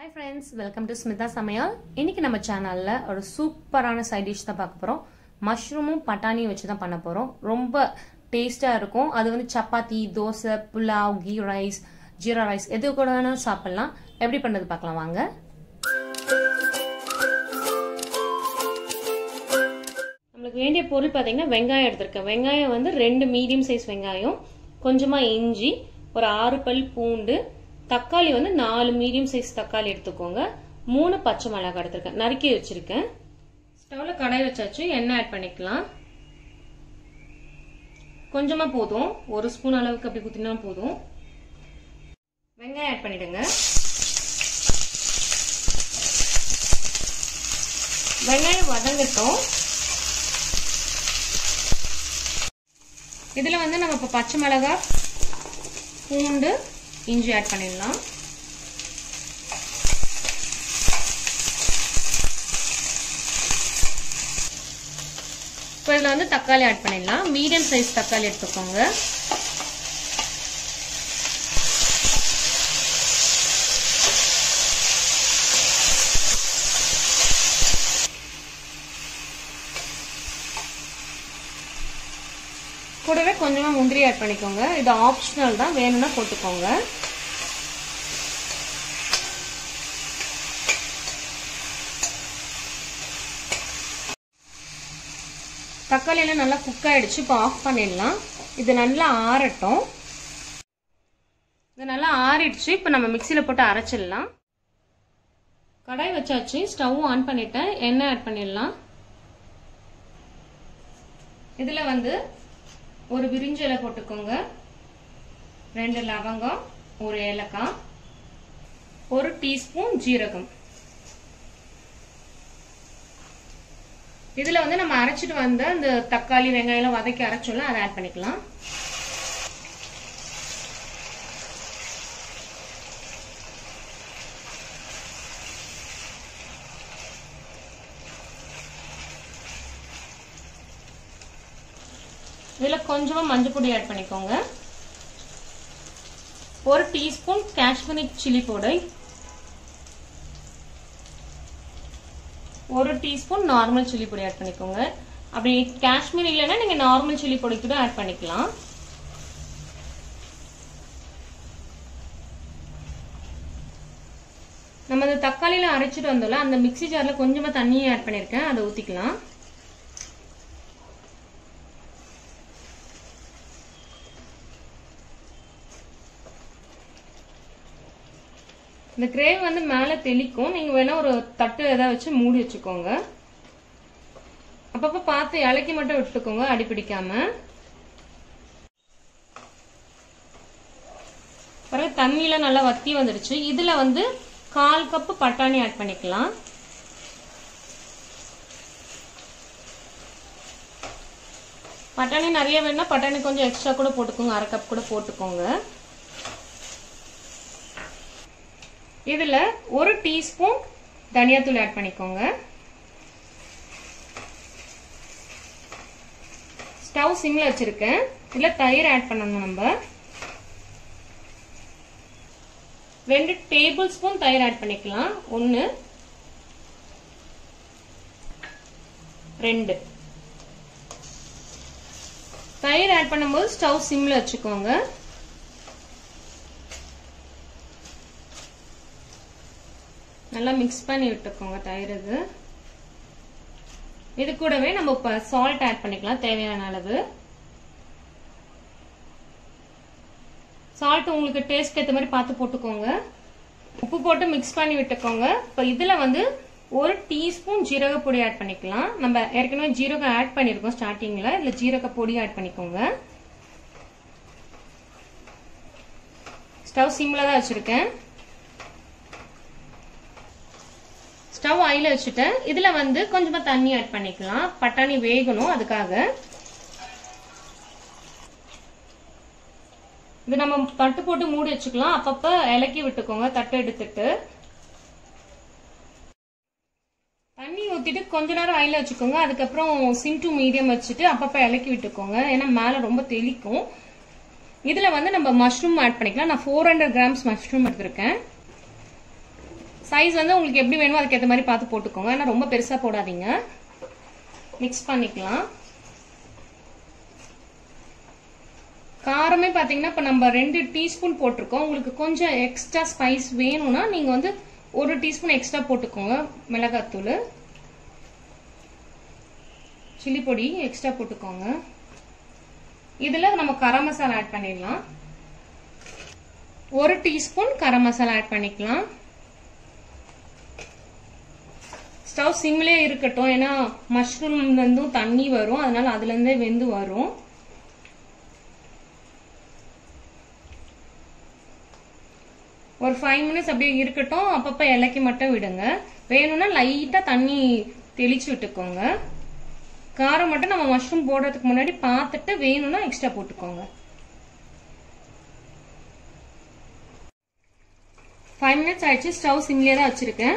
hi friends welcome to Smitha சமையல் இன்னைக்கு நம்ம சேனல்ல ஒரு சூப்பரான சைட் டிஷ் தான் பார்க்க போறோம் மஷ்ரூமும் பட்டாணியும் வச்சு தான் பண்ண போறோம் ரொம்ப டேஸ்டா இருக்கும் அது வந்து சப்பாத்தி தோசை புலாவ் கீ ரைஸ் ஜீரா ரைஸ் எது கூட வேணாலும் சாப்பிடலாம் எப்படி பண்ணது பார்க்கலாம் வாங்க நம்மளுக்கு வேண்டிய பொருள் பார்த்தீங்கன்னா வெங்காயம் எடுத்திருக்கேன் வெங்காயம் வந்து ரெண்டு மீடியம் சைஸ் வெங்காயம் கொஞ்சமாக இஞ்சி ஒரு ஆறு பல் பூண்டு தக்காளி வந்து நாலு மீடியம் சைஸ் தக்காளி எடுத்துக்கோங்க மூணு பச்சை மிளகாய் எடுத்திருக்கேன் நறுக்கி வச்சிருக்கேன் ஸ்டவ்ல கடாய் வச்சாச்சு எண்ணெய் ஆட் பண்ணிக்கலாம் கொஞ்சமா போதும் ஒரு ஸ்பூன் அளவுக்கு அப்படி குத்தினா போதும் வெங்காயம் ஆட் பண்ணிடுங்க வெங்காயம் வதங்கட்டும் இதுல வந்து நம்ம இப்போ பச்சை மிளகாய் பூண்டு இஞ்சி ஆட் பண்ணிடலாம் இப்போ இதில் வந்து தக்காளி ஆட் பண்ணிடலாம் மீடியம் சைஸ் தக்காளி எடுத்துக்கோங்க கூடவே கொஞ்சமாக முந்திரி ஆட் பண்ணிக்கோங்க இது ஆப்ஷனல் தான் வேணும்னா போட்டுக்கோங்க தக்காளி எல்லாம் நல்லா குக் ஆயிடுச்சு இப்போ ஆஃப் பண்ணிடலாம் இது நல்லா ஆறட்டும் இது நல்லா ஆறிடுச்சு இப்போ நம்ம மிக்சியில் போட்டு அரைச்சிடலாம் கடாய் வச்சாச்சு ஸ்டவ்வும் ஆன் பண்ணிட்டேன் எண்ணெய் ஆட் பண்ணிடலாம் இதில் வந்து ஒரு விரிஞ்சு இலை போட்டுக்கோங்க ரெண்டு லவங்கம் ஒரு ஏலக்காய் ஒரு டீஸ்பூன் ஜீரகம் இதுல வந்து நம்ம அரைச்சிட்டு வந்த இந்த தக்காளி வெங்காயம் வதக்கி அரைச்சோம்ல அதை ஆட் பண்ணிக்கலாம் இதுல கொஞ்சமா மஞ்சள் பொடி ஆட் பண்ணிக்கோங்க ஒரு டீஸ்பூன் காஷ்மீரி சில்லி பவுடர் ஒரு டீஸ்பூன் நார்மல் சில்லி பொடி ஆட் பண்ணிக்கோங்க அப்படி காஷ்மீர் இல்லைன்னா நீங்க நார்மல் சில்லி பொடி கூட ஆட் பண்ணிக்கலாம் நம்ம அந்த தக்காளியில அரைச்சிட்டு வந்தோம்ல அந்த மிக்சி ஜார்ல கொஞ்சமா தண்ணியை ஆட் பண்ணிருக்கேன் அதை ஊத்திக்கலாம் இந்த கிரேவி வந்து மேலே தெளிக்கும் நீங்கள் வேணால் ஒரு தட்டு எதாவது வச்சு மூடி வச்சுக்கோங்க அப்பப்போ பார்த்து இலக்கி மட்டும் விட்டுக்கோங்க அடி பிடிக்காம பிறகு தண்ணியில் நல்லா வத்தி வந்துடுச்சு இதில் வந்து கால் கப்பு பட்டாணி ஆட் பண்ணிக்கலாம் பட்டாணி நிறைய வேணும்னா பட்டாணி கொஞ்சம் எக்ஸ்ட்ரா கூட போட்டுக்கோங்க அரை கப் கூட போட்டுக்கோங்க இதுல ஒரு டீஸ்பூன் தனியாத்தூள் ஆட் பண்ணிக்கோங்க ஸ்டவ் சிம்ல வச்சிருக்கேன் இதுல தயிர் ஆட் பண்ணணும் நம்ம ரெண்டு டேபிள் ஸ்பூன் தயிர் ஆட் பண்ணிக்கலாம் ஒன்னு ரெண்டு தயிர் ஆட் பண்ணும்போது ஸ்டவ் சிம்ல வச்சுக்கோங்க நல்லா மிக்ஸ் பண்ணி விட்டுக்கோங்க தயிர் இது இது கூடவே நம்ம இப்போ சால்ட் ஆட் பண்ணிக்கலாம் தேவையான அளவு சால்ட் உங்களுக்கு டேஸ்ட் ஏற்ற மாதிரி பார்த்து போட்டுக்கோங்க உப்பு போட்டு மிக்ஸ் பண்ணி விட்டுக்கோங்க இப்போ இதில் வந்து ஒரு டீஸ்பூன் ஜீரக பொடி ஆட் பண்ணிக்கலாம் நம்ம ஏற்கனவே ஜீரகம் ஆட் பண்ணியிருக்கோம் ஸ்டார்டிங்கில் இதில் ஜீரக பொடி ஆட் பண்ணிக்கோங்க ஸ்டவ் சிம்மில் தான் வச்சுருக்கேன் ஸ்டவ் ஆயில வச்சுட்டேன் இதுல வந்து கொஞ்சமா தண்ணி ஆட் பண்ணிக்கலாம் பட்டாணி வேகணும் அதுக்காக இது நம்ம தட்டு போட்டு மூடி வச்சுக்கலாம் அப்பப்ப இலக்கி விட்டுக்கோங்க தட்டு எடுத்துட்டு தண்ணி ஊத்திட்டு கொஞ்ச நேரம் ஆயில வச்சுக்கோங்க அதுக்கப்புறம் சிம் டு மீடியம் வச்சுட்டு அப்பப்ப இலக்கி விட்டுக்கோங்க ஏன்னா மேல ரொம்ப தெளிக்கும் இதுல வந்து நம்ம மஷ்ரூம் ஆட் பண்ணிக்கலாம் நான் ஃபோர் ஹண்ட்ரட் கிராம்ஸ் மஷ்ரூம் எடுத்திருக்கேன் சைஸ் வந்து உங்களுக்கு எப்படி வேணுமோ அதுக்கேற்ற மாதிரி பார்த்து போட்டுக்கோங்க ஏன்னா ரொம்ப பெருசாக போடாதீங்க மிக்ஸ் பண்ணிக்கலாம் காரமே பார்த்தீங்கன்னா இப்போ நம்ம ரெண்டு டீஸ்பூன் போட்டிருக்கோம் உங்களுக்கு கொஞ்சம் எக்ஸ்ட்ரா ஸ்பைஸ் வேணும்னா நீங்கள் வந்து ஒரு டீஸ்பூன் எக்ஸ்ட்ரா போட்டுக்கோங்க மிளகாத்தூள் சில்லி பொடி எக்ஸ்ட்ரா போட்டுக்கோங்க இதில் நம்ம கரம் மசாலா ஆட் பண்ணிடலாம் ஒரு டீஸ்பூன் கரம் மசாலா ஆட் பண்ணிக்கலாம் ஸ்டவ் சிம்லே இருக்கட்டும் ஏன்னா மஷ்ரூம்லேருந்தும் தண்ணி வரும் அதனால அதுலேருந்தே வெந்து வரும் ஒரு ஃபைவ் மினிட்ஸ் அப்படியே இருக்கட்டும் அப்பப்போ இலக்கி மட்டும் விடுங்க வேணும்னா லைட்டாக தண்ணி தெளிச்சு விட்டுக்கோங்க காரம் மட்டும் நம்ம மஷ்ரூம் போடுறதுக்கு முன்னாடி பார்த்துட்டு வேணும்னா எக்ஸ்ட்ரா போட்டுக்கோங்க ஃபைவ் மினிட்ஸ் ஆயிடுச்சு ஸ்டவ் சிம்லேயே தான் வச்சிருக்கேன்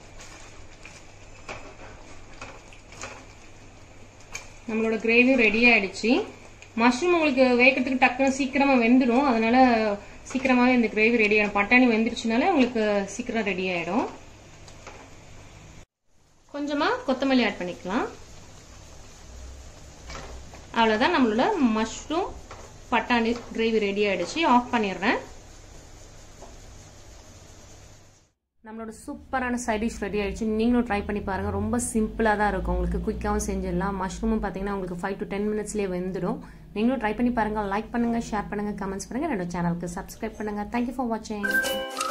நம்மளோட கிரேவியும் ரெடி ஆயிடுச்சு மஷ்ரூம் உங்களுக்கு வேகிறதுக்கு டக்குன்னு சீக்கிரமா வெந்துடும் அதனால சீக்கிரமாவே இந்த கிரேவி ரெடி ஆயிடும் பட்டாணி வெந்துருச்சுனால உங்களுக்கு சீக்கிரம் ரெடி ஆயிடும் கொஞ்சமா கொத்தமல்லி ஆட் பண்ணிக்கலாம் அவ்வளோதான் நம்மளோட மஷ்ரூம் பட்டாணி கிரேவி ரெடி ஆயிடுச்சு ஆஃப் பண்ணிடுறேன் நம்மளோட சூப்பரான சைட் டிஷ் ரெடி ஆயிடுச்சு நீங்களும் ட்ரை பண்ணி பாருங்கள் ரொம்ப சிம்பிளாக தான் இருக்கும் உங்களுக்கு குயிக்காகவும் செஞ்சிடலாம் மஷ்ரூமும் பார்த்தீங்கன்னா உங்களுக்கு ஃபைவ் டு டென் மினிட்ஸ்லேயே வெந்துடும் நீங்களும் ட்ரை பண்ணி பாருங்கள் லைக் பண்ணுங்கள் ஷேர் பண்ணுங்கள் கமெண்ட்ஸ் பண்ணுங்கள் என்னோட சேனலுக்கு சப்ஸ்கிரைப் பண்ணுங்கள் தேங்க்யூ ஃபார் வாட்சிங்